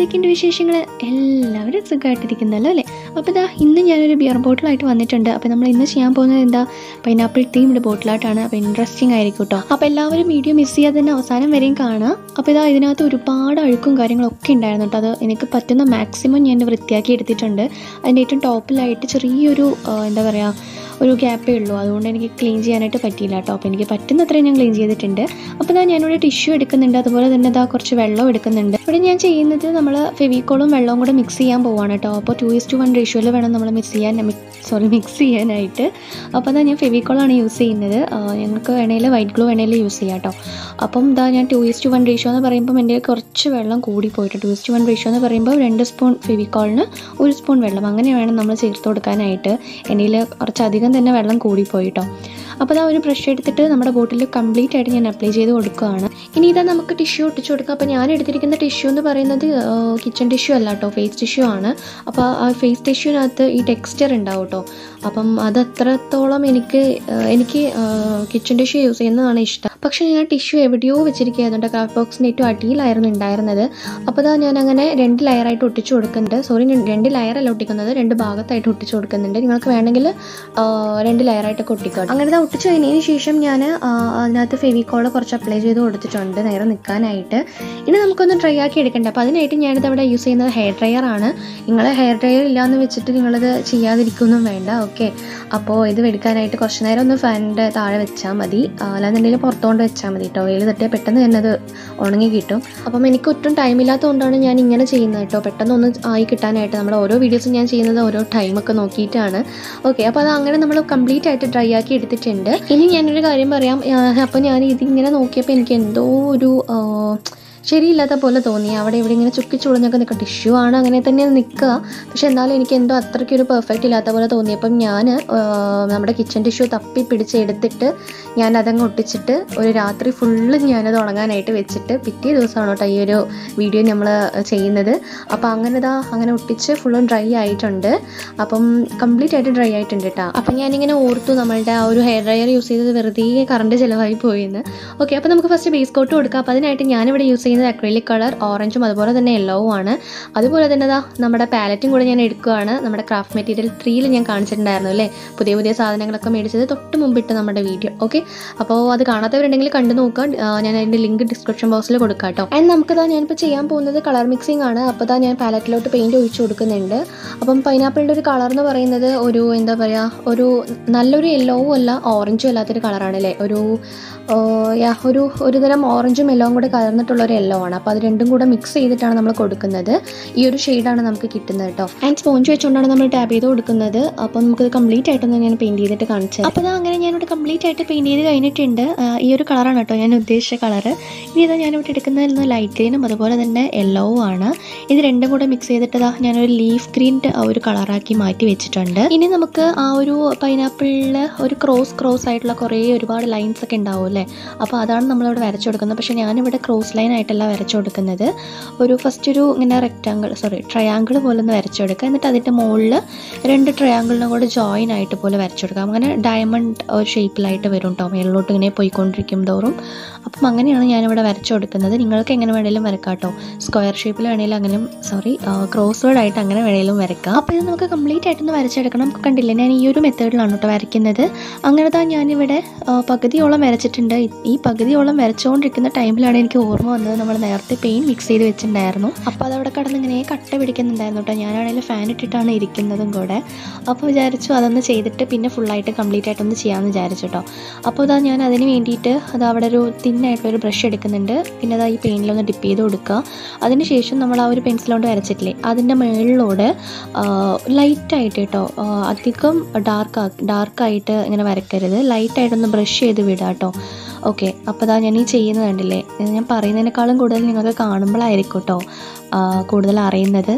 എന്തൊക്കെയുണ്ട് വിശേഷങ്ങൾ എല്ലാവരും സുഖമായിട്ടിരിക്കുന്നല്ലോ അല്ലേ അപ്പോൾ ഇതാ ഇന്ന് ഞാനൊരു ബിയർ ബോട്ടിലായിട്ട് വന്നിട്ടുണ്ട് അപ്പോൾ നമ്മൾ ഇന്ന് ചെയ്യാൻ പോകുന്നത് എന്താ പൈനാപ്പിൾ തീംഡ് ബോട്ടിലായിട്ടാണ് അപ്പോൾ ഇൻട്രസ്റ്റിംഗ് ആയിരിക്കും കേട്ടോ അപ്പോൾ എല്ലാവരും വീഡിയോ മിസ് ചെയ്യാതെ തന്നെ അവസാനം വരെയും കാണുക അപ്പോൾ ഇതാ ഇതിനകത്ത് ഒരുപാട് അഴുക്കും കാര്യങ്ങളൊക്കെ ഉണ്ടായിരുന്നു കേട്ടോ അത് എനിക്ക് പറ്റുന്ന മാക്സിമം ഞാൻ വൃത്തിയാക്കി എടുത്തിട്ടുണ്ട് അതിൻ്റെ ഏറ്റവും ടോപ്പിലായിട്ട് ചെറിയൊരു ആ, എന്താ പറയുക ഒരു ഗ്യാപ്പേ ഉള്ളൂ അതുകൊണ്ട് എനിക്ക് ക്ലീൻ ചെയ്യാനായിട്ട് പറ്റിയില്ല കേട്ടോ അപ്പോൾ എനിക്ക് പറ്റുന്നത്രയും ഞാൻ ക്ലീൻ ചെയ്തിട്ടുണ്ട് അപ്പോൾ ഇതാ ഞാനിവിടെ ടിഷ്യൂ എടുക്കുന്നുണ്ട് അതുപോലെ തന്നെ ഇതാ കുറച്ച് വെള്ളം എടുക്കുന്നുണ്ട് ഇവിടെ ഞാൻ ചെയ്യുന്നത് നമ്മൾ ഫെവിക്കോളും വെള്ളവും കൂടെ മിക്സ് ചെയ്യാൻ പോവാണ് കേട്ടോ അപ്പോൾ ടു ഇസ് ടു വൺ റേഷ്യോയിൽ വേണം നമ്മൾ മിക്സ് ചെയ്യാൻ സോറി മിക്സ് ചെയ്യാനായിട്ട് അപ്പോൾ അതാ ഞാൻ ഫെവിക്കോളാണ് യൂസ് ചെയ്യുന്നത് ആ, ഞങ്ങൾക്ക് വേണേൽ വൈറ്റ് ഗ്ലൂ വേണേൽ യൂസ് ചെയ്യാം കേട്ടോ അപ്പം ഇതാ ഞാൻ two is to one ratio എന്ന് പറയുമ്പോൾ എൻ്റെ കുറച്ച് വെള്ളം കൂടി പോയിട്ട് two is to one ratio എന്ന് പറയുമ്പോൾ രണ്ട് സ്പൂൺ ഫെവിക്കോളിന് ഒരു സ്പൂൺ വെള്ളം അങ്ങനെ വേണം നമ്മൾ ചേർത്ത് കൊടുക്കാനായിട്ട് എൻ്റെ കുറച്ചധികം തന്നെ വെള്ളം കൂടിപ്പോയി കേട്ടോ അപ്പോൾ അതാ ഒരു ബ്രഷ് എടുത്തിട്ട് നമ്മുടെ ബോട്ടിൽ കംപ്ലീറ്റ് ആയിട്ട് ഞാൻ അപ്ലൈ ചെയ്ത് കൊടുക്കുകയാണ് ഇനി ഇതാ നമുക്ക് ടിഷ്യൂ ഒട്ടിച്ചു കൊടുക്കാം അപ്പോൾ ഞാൻ എടുത്തിരിക്കുന്ന ടിഷ്യൂ എന്ന് പറയുന്നത് കിച്ചൺ ടിഷ്യൂ അല്ല കേട്ടോ ഫേസ് ടിഷ്യൂ ആണ് അപ്പോൾ ആ ഫേസ് ടിഷ്യൂവിനകത്ത് ഈ ടെക്സ്ചർ ഉണ്ടാവും കേട്ടോ അപ്പം അത് അത്രത്തോളം എനിക്ക് ആ, എനിക്ക് കിച്ചൺ ടിഷ്യൂ യൂസ് ചെയ്യുന്നതാണ് ഇഷ്ടം പക്ഷേ ഞാൻ ടിഷ്യൂ എവിടെയോ വെച്ചിരിക്കുകയായിരുന്നു ക്രാഫ്റ്റ് ബോക്സിൻ്റെ ഏറ്റവും അടിയിലായിരുന്നു ഉണ്ടായിരുന്നത് അപ്പോൾ ഇതാ ഞാൻ അങ്ങനെ രണ്ട് ലെയറായിട്ട് ഒട്ടിച്ചു കൊടുക്കുന്നുണ്ട് സോറി രണ്ട് ലെയറല്ല ഒട്ടിക്കുന്നത് രണ്ട് ഭാഗത്തായിട്ട് ഒട്ടിച്ചു കൊടുക്കുന്നുണ്ട് നിങ്ങൾക്ക് വേണമെങ്കിൽ ആ, രണ്ട് ലെയറായിട്ടൊക്കെ ഒട്ടിക്കാം അങ്ങനെ ഇതാ ഒട്ടിച്ചു കഴിഞ്ഞതിന് ശേഷം ഞാൻ അതിനകത്ത് ഫെവിക്കോള് കുറച്ച് അപ്ലൈ ചെയ്ത് കൊടുത്തിട്ടുണ്ട് നേരെ നിൽക്കാനായിട്ട് ഇനി നമുക്കൊന്ന് ഡ്രൈ ആക്കി എടുക്കണ്ടേ അപ്പോൾ അതിനായിട്ട് ഞാനിത് ഇവിടെ യൂസ് ചെയ്യുന്നത് ഹെയർ ഡ്രയർ ആണ് നിങ്ങൾ ഹെയർ ഡ്രയർ ഇല്ലാന്ന് വെച്ചിട്ട് നിങ്ങളിത് ചെയ്യാതിരിക്കൊന്നും വേണ്ട ഓക്കെ അപ്പോൾ ഇത് എടുക്കാനായിട്ട് കുറച്ച് നേരം ഒന്ന് ഫാനിൻ്റെ താഴെ വെച്ചാൽ മതി ആ, അല്ലാന്നുണ്ടെങ്കിൽ പുറത്തുകൊണ്ട് വെച്ചാൽ മതി കേട്ടോ വെയിൽ തട്ടിയാൽ പെട്ടെന്ന് തന്നെ അത് ഉണങ്ങി കിട്ടും അപ്പം എനിക്ക് ഒട്ടും ടൈം ഇല്ലാത്തതുകൊണ്ടാണ് ഞാൻ ഇങ്ങനെ ചെയ്യുന്നത് കേട്ടോ പെട്ടെന്ന് ഒന്ന് ആയി കിട്ടാനായിട്ട് നമ്മുടെ ഓരോ വീഡിയോസും ഞാൻ ചെയ്യുന്നത് ഓരോ ടൈമൊക്കെ നോക്കിയിട്ടാണ് ഓക്കെ അപ്പോൾ അത് അങ്ങനെ നമ്മൾ കംപ്ലീറ്റ് ആയിട്ട് ഡ്രൈ ആക്കി എടുത്തിട്ടുണ്ട് ഇനി ഞാനൊരു കാര്യം പറയാം അപ്പോൾ ഞാൻ ഇതിങ്ങനെ നോക്കിയപ്പോൾ എനിക്ക് എന്തോ ഒരു ആ, ശരിയില്ലാത്ത പോലെ തോന്നി അവിടെ ഇവിടെ ഇങ്ങനെ ചുക്കി ചുളിഞ്ഞൊക്കെ നിൽക്കുക ടിഷ്യൂ ആണ് അങ്ങനെ തന്നെ നിൽക്കുക പക്ഷെ എന്നാലും എനിക്ക് എന്തോ അത്രയ്ക്ക് ഒരു പെർഫെക്റ്റ് ഇല്ലാത്ത പോലെ തോന്നിയപ്പം ഞാൻ നമ്മുടെ കിച്ചൺ ടിഷ്യൂ തപ്പി പിടിച്ചെടുത്തിട്ട് ഞാൻ അതങ്ങ് ഒട്ടിച്ചിട്ട് ഒരു രാത്രി ഫുള്ള് ഞാനത് ഉണങ്ങാനായിട്ട് വെച്ചിട്ട് പിറ്റേ ദിവസമാണ് കേട്ടോ ഈ ഒരു വീഡിയോ നമ്മൾ ചെയ്യുന്നത് അപ്പോൾ അങ്ങനെ ഇതാ അങ്ങനെ ഒട്ടിച്ച് ഫുള്ളും ഡ്രൈ ആയിട്ടുണ്ട് അപ്പം കംപ്ലീറ്റ് ആയിട്ട് ഡ്രൈ ആയിട്ടുണ്ട് കേട്ടോ അപ്പം ഞാനിങ്ങനെ ഓർത്തു നമ്മളുടെ ആ ഒരു ഹെയർ ഡ്രയർ യൂസ് ചെയ്തത് വെറുതെ കറണ്ട് ചിലവായി പോയെന്ന് ഓക്കെ അപ്പോൾ നമുക്ക് ഫസ്റ്റ് ബേസ് കോട്ട് കൊടുക്കാം അപ്പോൾ അതിനായിട്ട് ഞാനിവിടെ യൂസ് ചെയ്യുന്നത് അക്രിലിക് കളർ ഓറഞ്ചും അതുപോലെ തന്നെ യെല്ലോവും ആണ് അതുപോലെ തന്നെ ദാ നമ്മുടെ പാലറ്റും കൂടെ ഞാൻ എടുക്കുകയാണ് നമ്മുടെ ക്രാഫ്റ്റ് മെറ്റീരിയൽ ത്രീയിൽ ഞാൻ കാണിച്ചിട്ടുണ്ടായിരുന്നു അല്ലേ പുതിയ പുതിയ സാധനങ്ങളൊക്കെ മേടിച്ചത് തൊട്ട് മുമ്പിട്ട് നമ്മുടെ വീഡിയോ ഓക്കെ അപ്പോൾ അത് കാണാത്തവരുണ്ടെങ്കിൽ കണ്ടു നോക്കുക ആ, ഞാൻ അതിൻ്റെ ലിങ്ക് ഡിസ്ക്രിപ്ഷൻ ബോക്സിൽ കൊടുക്കാം കേട്ടോ ആൻഡ് നമുക്കിതാ ഞാനിപ്പോൾ ചെയ്യാൻ പോകുന്നത് കളർ മിക്സിംഗ് ആണ് അപ്പോൾ ഇതാ ഞാൻ പാലറ്റിലോട്ട് പെയിൻറ് ഒഴിച്ചു കൊടുക്കുന്നുണ്ട് അപ്പം പൈനാപ്പിളിൻ്റെ ഒരു കളർ എന്ന് പറയുന്നത് ഒരു എന്താ പറയുക ഒരു നല്ലൊരു യെല്ലോവും അല്ല ഓറഞ്ചും അല്ലാത്തൊരു കളറാണ് അല്ലേ ഒരു ആ, യാ ഒരു ഒരു തരം ഓറഞ്ചും യെല്ലോവും കൂടെ കലർന്നിട്ടുള്ള ഒരു യെല്ലോ ആണ് അപ്പോൾ അത് രണ്ടും കൂടെ മിക്സ് ചെയ്തിട്ടാണ് നമ്മൾ കൊടുക്കുന്നത് ഈ ഒരു ഷെയ്ഡാണ് നമുക്ക് കിട്ടുന്നത് കേട്ടോ ആൻഡ് സ്പോഞ്ച് വെച്ചുകൊണ്ടാണ് നമ്മൾ ടാപ്പ് ചെയ്ത് കൊടുക്കുന്നത് അപ്പോൾ നമുക്കത് കംപ്ലീറ്റ് ആയിട്ടൊന്ന് ഞാൻ പെയിൻറ് ചെയ്തിട്ട് കാണിച്ചത് അപ്പോൾ അത് അങ്ങനെ ഞാനിവിടെ കംപ്ലീറ്റ് ആയിട്ട് പെയിൻറ് ചെയ്ത് കഴിഞ്ഞിട്ടുണ്ട് ആ, ഈ ഒരു കളറാണ് കേട്ടോ ഞാൻ ഉദ്ദേശിച്ച കളറ് ഇനി ഇതാ ഞാനിവിടെ എടുക്കുന്നത് ലൈറ്റ് ഗ്രീനും അതുപോലെ തന്നെ യെല്ലോവും ആണ് ഇത് രണ്ടും കൂടെ മിക്സ് ചെയ്തിട്ട് ദാ ഞാനൊരു ലീഫ് ഗ്രീൻ ഒരു കളറാക്കി മാറ്റി വെച്ചിട്ടുണ്ട് ഇനി നമുക്ക് ആ ഒരു പൈനാപ്പിളിൽ ഒരു ക്രോസ് ക്രോസ് ആയിട്ടുള്ള കുറേ ഒരുപാട് ലൈൻസ് ഒക്കെ ഉണ്ടാവും അല്ലേ അപ്പോൾ അതാണ് നമ്മളിവിടെ വരച്ചു കൊടുക്കുന്നത് പക്ഷേ ഞാനിവിടെ ക്രോസ് ലൈൻ ആയിട്ടല്ല വരച്ചു കൊടുക്കുന്നത് ഒരു ഫസ്റ്റ് ഒരു ഇങ്ങനെ റെക്റ്റാങ്കിൾ സോറി ട്രയാങ്കിൾ പോലെ ഒന്ന് വരച്ചു കൊടുക്കുക എന്നിട്ട് അതിൻ്റെ മുകളിൽ രണ്ട് ട്രയാങ്കിളിനും കൂടെ ജോയിൻ ആയിട്ട് പോലെ വരച്ചു കൊടുക്കുക അങ്ങനെ ഡയമണ്ട് ഒരു ഷേപ്പിലായിട്ട് വരും കേട്ടോ മേളിലോട്ട് ഇങ്ങനെ പോയിക്കൊണ്ടിരിക്കും തോറും അപ്പം അങ്ങനെയാണ് ഞാനിവിടെ വരച്ചു കൊടുക്കുന്നത് നിങ്ങൾക്ക് എങ്ങനെ വേണേലും വരക്കാം കേട്ടോ സ്ക്വയർ ഷേപ്പിൽ വേണേലും അങ്ങനെ സോറി ക്രോസ് വേർഡ് ആയിട്ട് അങ്ങനെ വേണേലും വരക്കാം അപ്പോൾ ഇത് നമുക്ക് കംപ്ലീറ്റ് ആയിട്ടൊന്ന് വരച്ചെടുക്കണം നമുക്ക് കണ്ടില്ലേ ഞാൻ ഈ ഒരു മെത്തേഡിലാണ് കേട്ടോ വരയ്ക്കുന്നത് അങ്ങനെ തന്നെ ഞാനിവിടെ ആ, പകുതിയോളം വരച്ചിട്ടുണ്ട് ഈ- ഈ പകുതിയോളം വരച്ചുകൊണ്ടിരിക്കുന്ന ടൈമിലാണ് എനിക്ക് ഓർമ്മ വന്നത് നമ്മൾ നേരത്തെ പെയിൻ മിക്സ് ചെയ്ത് വെച്ചിട്ടുണ്ടായിരുന്നു അപ്പോൾ അതവിടെ കടന്ന് ഇങ്ങനെ കട്ട പിടിക്കുന്നുണ്ടായിരുന്നു കേട്ടോ ഞാനാണെങ്കിൽ ഫാൻ ഇട്ടിട്ടാണ് ഇരിക്കുന്നതും കൂടെ അപ്പോൾ വിചാരിച്ചു അതൊന്ന് ചെയ്തിട്ട് പിന്നെ ഫുള്ളായിട്ട് കംപ്ലീറ്റ് ആയിട്ടൊന്ന് ചെയ്യാമെന്ന് വിചാരിച്ചു കേട്ടോ അപ്പോൾ ഇതാ ഞാൻ അതിന് വേണ്ടിയിട്ട് അത് അവിടെ ഒരു തിന്നായിട്ടുള്ള ഒരു ബ്രഷ് എടുക്കുന്നുണ്ട് പിന്നെ അതാ ഈ പെയിനിലൊന്ന് ഡിപ്പ് ചെയ്ത് കൊടുക്കുക അതിനുശേഷം നമ്മൾ ആ ഒരു പെൻസിലോണ്ട് വരച്ചിട്ടില്ലേ അതിൻ്റെ മുകളിലൂടെ ലൈറ്റായിട്ട് കേട്ടോ ആ, അധികം ഡാർക്ക് ഡാർക്കായിട്ട് ഇങ്ങനെ വരക്കരുത് ലൈറ്റായിട്ടൊന്ന് ബ്രഷ് ചെയ്ത് വിടുക കേട്ടോ ഓക്കെ അപ്പോൾ അതാ ഞാൻ ഈ ചെയ്യുന്നത് കണ്ടില്ലേ ഇത് ഞാൻ പറയുന്നതിനേക്കാളും കൂടുതൽ നിങ്ങൾക്ക് കാണുമ്പോഴായിരിക്കും കേട്ടോ ആ, കൂടുതൽ അറിയുന്നത്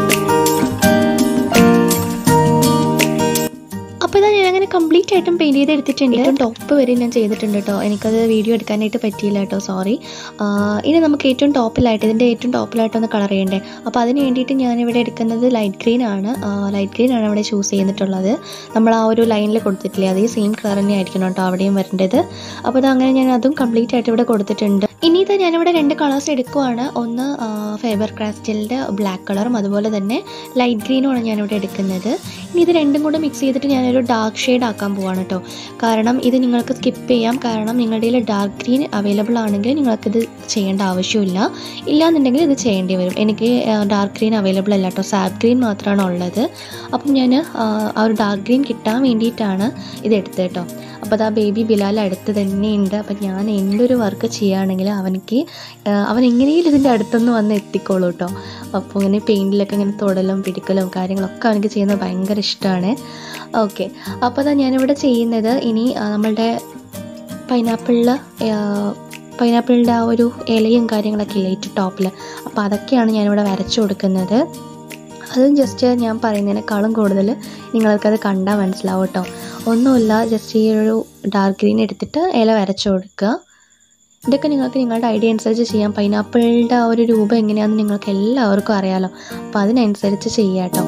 അപ്പോൾ ഇതാ ഞാൻ അങ്ങനെ കംപ്ലീറ്റ് ആയിട്ടും പെയിൻറ് ചെയ്ത് ചെയ്തെടുത്തിട്ടുണ്ട് ഏറ്റവും ടോപ്പ് വരെ ഞാൻ ചെയ്തിട്ടുണ്ട് കേട്ടോ എനിക്കത് വീഡിയോ എടുക്കാനായിട്ട് പറ്റിയില്ല കേട്ടോ സോറി ഇനി നമുക്ക് ഏറ്റവും ടോപ്പിലായിട്ട് ഇതിൻ്റെ ഏറ്റവും ടോപ്പിലായിട്ട് ഒന്ന് കളർ ചെയ്യണ്ടേ അപ്പോൾ അതിന് വേണ്ടിയിട്ട് ഞാനിവിടെ എടുക്കുന്നത് ലൈറ്റ് ഗ്രീൻ ആണ് ലൈറ്റ് ഗ്രീൻ ആണ് ഇവിടെ ചൂസ് ചെയ്തിട്ടുള്ളത് നമ്മൾ ആ ഒരു ലൈനിൽ കൊടുത്തിട്ടില്ലേ അതേ സെയിം കളർ തന്നെ ആയിരിക്കണം കേട്ടോ അവിടെയും വരേണ്ടത് അപ്പോൾ അത് അങ്ങനെ ഞാൻ അതും കംപ്ലീറ്റ് ആയിട്ട് ഇവിടെ കൊടുത്തിട്ടുണ്ട് ഇനി ഇത് ഞാനിവിടെ രണ്ട് കളേഴ്സ് എടുക്കുവാണ് ഒന്ന് ഫേബർ ക്രാസ്റ്റലിൻ്റെ ബ്ലാക്ക് കളറും അതുപോലെ തന്നെ ലൈറ്റ് ഗ്രീനുമാണ് ഞാനിവിടെ എടുക്കുന്നത് ഇനി ഇത് രണ്ടും കൂടെ മിക്സ് ചെയ്തിട്ട് ഞാനൊരു ഡാർക്ക് ഷെയ്ഡ് ആക്കാൻ പോവാണ് കേട്ടോ കാരണം ഇത് നിങ്ങൾക്ക് സ്കിപ്പ് ചെയ്യാം കാരണം നിങ്ങളുടെ കയ്യിൽ ഡാർക്ക് ഗ്രീൻ അവൈലബിൾ ആണെങ്കിൽ നിങ്ങൾക്കിത് ചെയ്യേണ്ട ആവശ്യമില്ല ഇല്ലാന്നുണ്ടെങ്കിൽ ഇത് ചെയ്യേണ്ടി വരും എനിക്ക് ഡാർക്ക് ഗ്രീൻ അവൈലബിൾ അല്ല കേട്ടോ സാബ് ഗ്രീൻ മാത്രമാണ് ഉള്ളത് അപ്പം ഞാൻ ആ ഒരു ഡാർക്ക് ഗ്രീൻ കിട്ടാൻ വേണ്ടിയിട്ടാണ് ഇത് എടുത്തത് കേട്ടോ അപ്പോൾ അത് ആ ബേബി ബിലാൽ അടുത്ത് തന്നെയുണ്ട് അപ്പം ഞാൻ എന്തൊരു വർക്ക് ചെയ്യുകയാണെങ്കിൽ അവനിക്ക് ആ, അവൻ എങ്ങനെയും ഇതിൻ്റെ അടുത്തൊന്ന് വന്ന് എത്തിക്കോളൂ കേട്ടോ അപ്പോൾ ഇങ്ങനെ പെയിൻറ്റിലൊക്കെ ഇങ്ങനെ തൊടലും പിടിക്കലും കാര്യങ്ങളൊക്കെ അവനക്ക് ചെയ്യുന്നത് ഭയങ്കര ഇഷ്ടമാണ് ഓക്കെ അപ്പോൾ അതാ ഞാനിവിടെ ചെയ്യുന്നത് ഇനി ആ, നമ്മളുടെ പൈനാപ്പിളിൽ പൈനാപ്പിളിൻ്റെ ആ ഒരു ഇലയും കാര്യങ്ങളൊക്കെ ഇല്ലേ ഏറ്റവും ടോപ്പിൽ അപ്പോൾ അതൊക്കെയാണ് ഞാനിവിടെ വരച്ചു കൊടുക്കുന്നത് അതും ജസ്റ്റ് ഞാൻ പറയുന്നതിനേക്കാളും കൂടുതൽ നിങ്ങൾക്കത് കണ്ടാൽ മനസ്സിലാവും കേട്ടോ ഒന്നുമില്ല ജസ്റ്റ് ഈ ഒരു ഡാർക്ക് ഗ്രീൻ എടുത്തിട്ട് ഇല വരച്ചു കൊടുക്കുക ഇതൊക്കെ നിങ്ങൾക്ക് നിങ്ങളുടെ ഐഡിയ അനുസരിച്ച് ചെയ്യാം പൈനാപ്പിളിൻ്റെ ആ ഒരു രൂപം എങ്ങനെയാണെന്ന് നിങ്ങൾക്ക് എല്ലാവർക്കും അറിയാലോ അപ്പോൾ അതിനനുസരിച്ച് ചെയ്യാം കേട്ടോ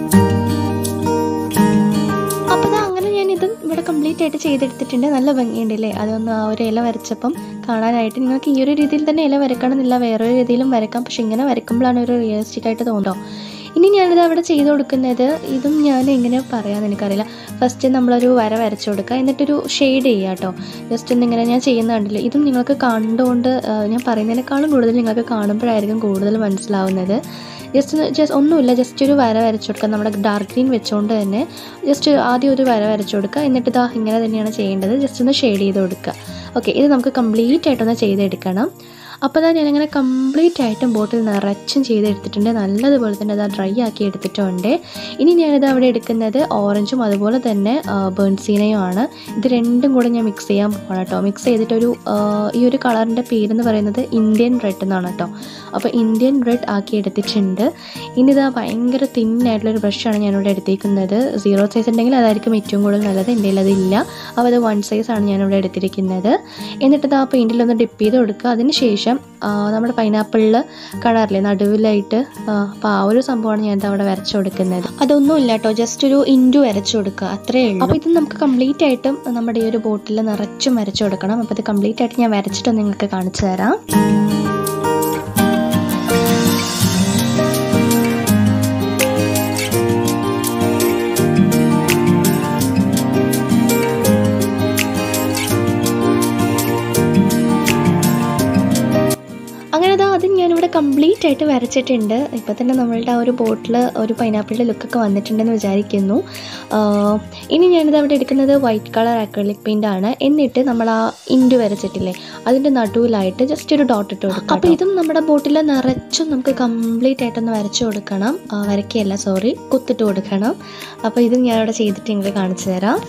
അപ്പോൾ ദാ അങ്ങനെ ഞാൻ ഇതും ഇവിടെ കംപ്ലീറ്റ് ആയിട്ട് ചെയ്തെടുത്തിട്ടുണ്ട് നല്ല ഭംഗിയുണ്ടല്ലേ അതൊന്ന് ആ ഒരു ഇല വരച്ചപ്പം കാണാനായിട്ട് നിങ്ങൾക്ക് ഈ ഒരു രീതിയിൽ തന്നെ ഇല വരക്കണമെന്നില്ല വേറൊരു രീതിയിലും വരക്കാം പക്ഷെ ഇങ്ങനെ വരക്കുമ്പോഴാണ് ഒരു റിയലിസ്റ്റിക് ആയിട്ട് തോന്നുക ഇനി ഞാനിത് അവിടെ ചെയ്ത് കൊടുക്കുന്നത് ഇതും ഞാൻ എങ്ങനെ പറയാമെന്ന് എനിക്കറിയില്ല ഫസ്റ്റ് നമ്മളൊരു വര വരച്ചു കൊടുക്കുക എന്നിട്ടൊരു ഷെയ്ഡ് ചെയ്യുക കേട്ടോ ജസ്റ്റ് ഒന്നിങ്ങനെ ഞാൻ ചെയ്യുന്ന കണ്ടില്ല ഇതും നിങ്ങൾക്ക് കണ്ടുകൊണ്ട് ആ, ഞാൻ പറയുന്നതിനേക്കാളും കൂടുതൽ നിങ്ങൾക്ക് കാണുമ്പോഴായിരിക്കും കൂടുതൽ മനസ്സിലാവുന്നത് ജസ്റ്റ് ജസ്റ്റ് ഒന്നുമില്ല ജസ്റ്റ് ഒരു വര വരച്ചു കൊടുക്കുക നമ്മുടെ ഡാർക്ക് ഗ്രീൻ വെച്ചുകൊണ്ട് തന്നെ ജസ്റ്റ് ആദ്യം ഒരു വര വരച്ചു കൊടുക്കുക എന്നിട്ട് ഇതാ ഇങ്ങനെ തന്നെയാണ് ചെയ്യേണ്ടത് ജസ്റ്റ് ഒന്ന് ഷെയ്ഡ് ചെയ്ത് കൊടുക്കുക ഓക്കെ ഇത് നമുക്ക് കംപ്ലീറ്റ് ആയിട്ടൊന്ന് ചെയ്തെടുക്കണം അപ്പോൾ തന്നെ ഞാനിങ്ങനെ കംപ്ലീറ്റ് ആയിട്ടും ബോട്ടിൽ നിറച്ചും ചെയ്തെടുത്തിട്ടുണ്ട് നല്ലതുപോലെ തന്നെ അത് ഡ്രൈ ആക്കി എടുത്തിട്ടുണ്ട് ഇനി ഞാനിത് അവിടെ എടുക്കുന്നത് ഓറഞ്ചും അതുപോലെ തന്നെ ബേൺസീനയും ആണ് ഇത് രണ്ടും കൂടെ ഞാൻ മിക്സ് ചെയ്യാൻ പോകണം കേട്ടോ മിക്സ് ചെയ്തിട്ടൊരു ആ, ഈ ഒരു കളറിൻ്റെ പേരെന്ന് പറയുന്നത് ഇന്ത്യൻ റെഡ് എന്നാണ് കേട്ടോ അപ്പോൾ ഇന്ത്യൻ റെഡ് ആക്കി എടുത്തിട്ടുണ്ട് ഇനി ഇതാ ഭയങ്കര തിന്നായിട്ടുള്ളൊരു ബ്രഷാണ് ഞാനിവിടെ എടുത്തിരിക്കുന്നത് സീറോ സൈസ് ഉണ്ടെങ്കിൽ അതായിരിക്കും ഏറ്റവും കൂടുതൽ നല്ലത് എൻ്റെ കയ്യിൽ അതില്ല അപ്പോൾ അത് വൺ സൈസാണ് ഞാനിവിടെ എടുത്തിരിക്കുന്നത് എന്നിട്ട് ഇതാ പെയിൻറ്റിലൊന്ന് ഡിപ്പ് ചെയ്ത് കൊടുക്കുക അതിന് ശേഷം ആ, നമ്മുടെ പൈനാപ്പിളിൽ കളറില്ലേ നടുവിലായിട്ട് അപ്പോൾ ആ ഒരു സംഭവമാണ് ഞാൻ അവിടെ വരച്ചു കൊടുക്കുന്നത് അതൊന്നുമില്ല കേട്ടോ ജസ്റ്റ് ഒരു ഇൻറ്റു വരച്ചു കൊടുക്കുക അത്രയേ ഉള്ളൂ അപ്പോൾ ഇത് നമുക്ക് കംപ്ലീറ്റ് ആയിട്ടും നമ്മുടെ ഈ ഒരു ബോട്ടിൽ നിറച്ചും വരച്ചു കൊടുക്കണം അപ്പോൾ ഇത് കംപ്ലീറ്റ് ആയിട്ട് ഞാൻ വരച്ചിട്ടൊന്ന് നിങ്ങൾക്ക് കാണിച്ചു തരാം അങ്ങനെ ദാ അത് ഞാനിവിടെ കംപ്ലീറ്റ് ആയിട്ട് വരച്ചിട്ടുണ്ട് ഇപ്പോൾ തന്നെ നമ്മളുടെ ആ ഒരു ബോട്ടിൽ ഒരു പൈനാപ്പിളിൻ്റെ ലുക്കൊക്കെ വന്നിട്ടുണ്ടെന്ന് വിചാരിക്കുന്നു ആഹ് ഇനി ഞാനിത് അവിടെ എടുക്കുന്നത് വൈറ്റ് കളർ അക്രലിക് പെയിൻ്റ് ആണ് എന്നിട്ട് നമ്മൾ ആ ഇൻഡു വരച്ചിട്ടില്ലേ അതിൻ്റെ നടുവിലായിട്ട് ജസ്റ്റ് ഒരു ഡോട്ട് ഇട്ട് കൊടുക്കും അപ്പോൾ ഇതും നമ്മുടെ ബോട്ടിൽ നിറച്ചും നമുക്ക് കംപ്ലീറ്റ് ആയിട്ടൊന്ന് വരച്ചു കൊടുക്കണം ആ, വരയ്ക്കുകയല്ല സോറി കുത്തിട്ട് കൊടുക്കണം അപ്പോൾ ഇതും ഞാനിവിടെ ചെയ്തിട്ട് നിങ്ങൾക്ക് കാണിച്ചു തരാം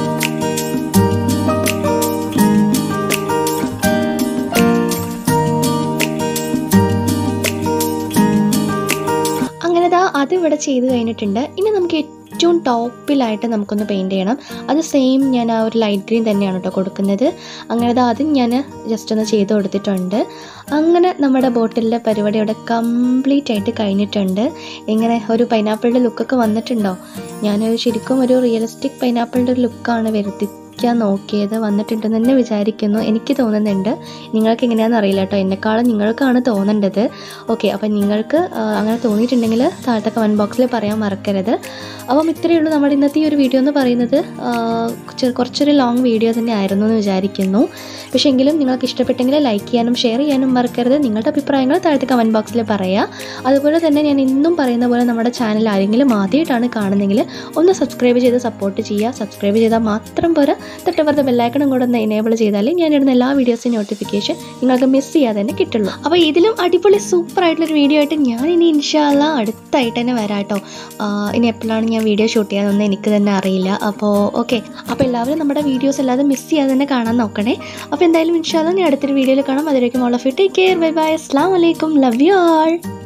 അങ്ങനെ ദാ അത് ഇവിടെ ചെയ്ത് കഴിഞ്ഞിട്ടുണ്ട് ഇനി നമുക്ക് ഏറ്റവും ടോപ്പിലായിട്ട് നമുക്കൊന്ന് പെയിൻറ് ചെയ്യണം അത് സെയിം ഞാൻ ആ ഒരു ലൈറ്റ് ഗ്രീൻ തന്നെയാണ് കേട്ടോ കൊടുക്കുന്നത് അങ്ങനെ ദാ അതും ഞാൻ ജസ്റ്റ് ഒന്ന് ചെയ്ത് കൊടുത്തിട്ടുണ്ട് അങ്ങനെ നമ്മുടെ ബോട്ടിലിൻ്റെ പരിപാടി ഇവിടെ കംപ്ലീറ്റ് ആയിട്ട് കഴിഞ്ഞിട്ടുണ്ട് ഇങ്ങനെ ഒരു പൈനാപ്പിളിൻ്റെ ലുക്കൊക്കെ വന്നിട്ടുണ്ടോ ഞാൻ ശരിക്കും ഒരു റിയലിസ്റ്റിക് പൈനാപ്പിളിൻ്റെ ഒരു ലുക്കാണ് വരുത്തിക്കാൻ നോക്കിയത് വന്നിട്ടുണ്ടെന്ന് തന്നെ വിചാരിക്കുന്നു എനിക്ക് തോന്നുന്നുണ്ട് നിങ്ങൾക്ക് എങ്ങനെയാണെന്ന് അറിയില്ല കേട്ടോ എന്നെക്കാളും നിങ്ങൾക്കാണ് തോന്നേണ്ടത് ഓക്കെ അപ്പം നിങ്ങൾക്ക് ആ, അങ്ങനെ തോന്നിയിട്ടുണ്ടെങ്കിൽ താഴത്തെ കമൻറ്റ് ബോക്സിൽ പറയാൻ മറക്കരുത് അപ്പം ഇത്രയേ ഉള്ളൂ നമ്മുടെ ഇന്നത്തെ ഈ ഒരു വീഡിയോ എന്ന് പറയുന്നത് ആ, ചെ- കുറച്ചൊരു ലോങ് വീഡിയോ തന്നെ ആയിരുന്നു എന്ന് വിചാരിക്കുന്നു പക്ഷേ എങ്കിലും നിങ്ങൾക്ക് ഇഷ്ടപ്പെട്ടെങ്കിൽ ലൈക്ക് ചെയ്യാനും ഷെയർ ചെയ്യാനും മറക്കരുത് നിങ്ങളുടെ അഭിപ്രായങ്ങൾ താഴത്തെ കമൻറ്റ് ബോക്സിൽ പറയുക അതുപോലെ തന്നെ ഞാൻ ഇന്നും പറയുന്ന പോലെ നമ്മുടെ ചാനൽ ആരെങ്കിലും ആദ്യമായിട്ടാണ് കാണുന്നതെങ്കിൽ ഒന്ന് സബ്സ്ക്രൈബ് ചെയ്ത് സപ്പോർട്ട് ചെയ്യുക സബ്സ്ക്രൈബ് ചെയ്താൽ മാത്രം പോരാ തൊട്ടപ്പുറത്തെ ബെല്ലൈക്കണും കൂടെ ഒന്ന് എനേബിൾ ചെയ്താലേ ഞാൻ ഇടുന്ന എല്ലാ വീഡിയോസിൻ്റെ നോട്ടിഫിക്കേഷൻ നിങ്ങൾക്ക് മിസ് ചെയ്യാതെ തന്നെ കിട്ടുള്ളൂ അപ്പോൾ ഇതിലും അടിപൊളി സൂപ്പർ ആയിട്ടുള്ളൊരു വീഡിയോ ആയിട്ട് ഞാൻ ഇനി ഇൻഷാല്ല അടുത്തായിട്ട് തന്നെ വരാം കേട്ടോ ഇനി എപ്പോഴാണ് ഞാൻ വീഡിയോ ഷൂട്ട് ചെയ്യാനൊന്നും എനിക്ക് തന്നെ അറിയില്ല അപ്പോൾ ഓക്കെ അപ്പോൾ എല്ലാവരും നമ്മുടെ വീഡിയോസ് അല്ലാതെ മിസ് ചെയ്യാതെ തന്നെ കാണാൻ നോക്കണേ അപ്പോൾ എന്തായാലും ഇൻഷാല്ല ഞാൻ അടുത്തൊരു വീഡിയോയിൽ കാണാം അതിലേക്കും all of you take care bye bye അസ്സാം വലൈക്കും ലവ് യു ആൾ